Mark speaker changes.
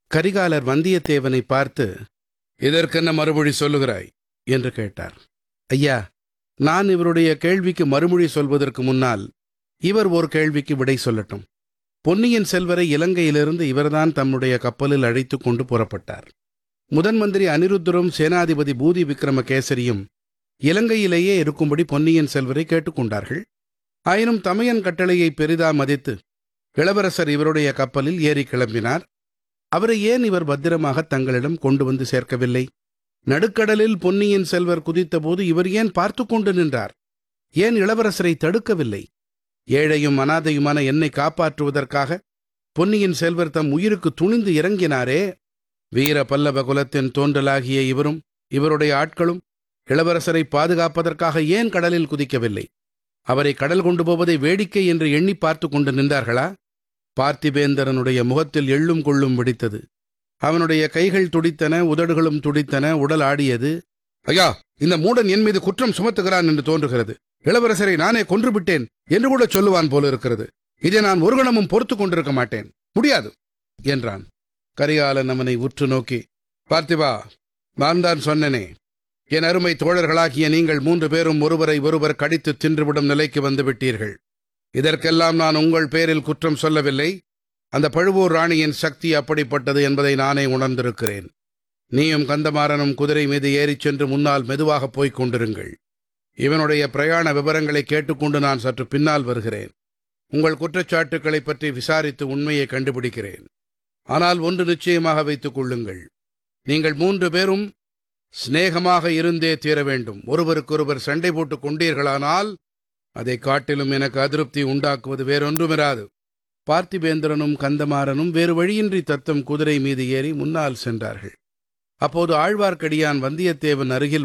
Speaker 1: கரிகாலர் வந்தியத்தேவனை பார்த்து இதற்கென்ன மறுமொழி சொல்லுகிறாய் என்று கேட்டார் ஐயா நான் இவருடைய கேள்விக்கு மறுமொழி சொல்வதற்கு முன்னால் இவர் ஒரு கேள்விக்கு விடை சொல்லட்டும் பொன்னியின் செல்வரை இலங்கையிலிருந்து இவர்தான் தம்முடைய கப்பலில் அழைத்துக் கொண்டு புறப்பட்டார் முதன் மந்திரி அனிருத்தரும் சேனாதிபதி பூதி விக்ரமகேசரியும் இலங்கையிலேயே இருக்கும்படி பொன்னியின் செல்வரை கேட்டுக்கொண்டார்கள் ஆயினும் தமையன் கட்டளையை பெரிதா மதித்து இளவரசர் இவருடைய கப்பலில் ஏறி கிளம்பினார் அவரை ஏன் இவர் பத்திரமாக தங்களிடம் கொண்டு வந்து சேர்க்கவில்லை நடுக்கடலில் பொன்னியின் செல்வர் குதித்தபோது இவர் ஏன் பார்த்து கொண்டு நின்றார் ஏன் இளவரசரை தடுக்கவில்லை ஏழையும் அனாதையுமான என்னை காப்பாற்றுவதற்காக பொன்னியின் செல்வர் தம் உயிருக்கு துணிந்து இறங்கினாரே வீர பல்லவ குலத்தின் தோன்றலாகிய இவரும் இவருடைய ஆட்களும் இளவரசரை பாதுகாப்பதற்காக ஏன் கடலில் குதிக்கவில்லை அவரை கடல் கொண்டு போவதை வேடிக்கை என்று எண்ணி பார்த்து கொண்டு நின்றார்களா பார்த்திபேந்தரனுடைய முகத்தில் எள்ளும் கொள்ளும் வெடித்தது அவனுடைய கைகள் துடித்தன உதடுகளும் துடித்தன உடல் ஆடியது ஐயா இந்த மூடன் என் மீது குற்றம் சுமத்துகிறான் என்று தோன்றுகிறது இளவரசரை நானே கொன்று விட்டேன் என்று கூட சொல்லுவான் போல இருக்கிறது இதை நான் ஒரு கணமும் பொறுத்து கொண்டிருக்க மாட்டேன் முடியாது என்றான் கரிகாலன் அவனை உற்று நோக்கி பார்த்திபா நான் தான் சொன்னனே என் அருமை தோழர்களாகிய நீங்கள் மூன்று பேரும் ஒருவரை ஒருவர் கடித்து தின்றுவிடும் நிலைக்கு வந்து விட்டீர்கள் இதற்கெல்லாம் நான் உங்கள் பேரில் குற்றம் சொல்லவில்லை அந்த பழுவூர் ராணியின் சக்தி அப்படிப்பட்டது என்பதை நானே உணர்ந்திருக்கிறேன் நீயும் கந்தமாறனும் குதிரை மீது ஏறிச் சென்று முன்னால் மெதுவாக போய்க் கொண்டிருங்கள் இவனுடைய பிரயாண விவரங்களை கேட்டுக்கொண்டு நான் சற்று பின்னால் வருகிறேன் உங்கள் குற்றச்சாட்டுக்களைப் பற்றி விசாரித்து உண்மையை கண்டுபிடிக்கிறேன் ஆனால் ஒன்று நிச்சயமாக வைத்துக் கொள்ளுங்கள் நீங்கள் மூன்று பேரும் சிநேகமாக இருந்தே தீர வேண்டும் ஒருவருக்கொருவர் சண்டை போட்டுக் கொண்டீர்களானால் அதை காட்டிலும் எனக்கு அதிருப்தி உண்டாக்குவது வேறொன்றுமிராது பார்த்திபேந்திரனும் கந்தமாறனும் வேறு வழியின்றி தத்தம் குதிரை மீது ஏறி முன்னால் சென்றார்கள் அப்போது ஆழ்வார்க்கடியான் வந்தியத்தேவன் அருகில்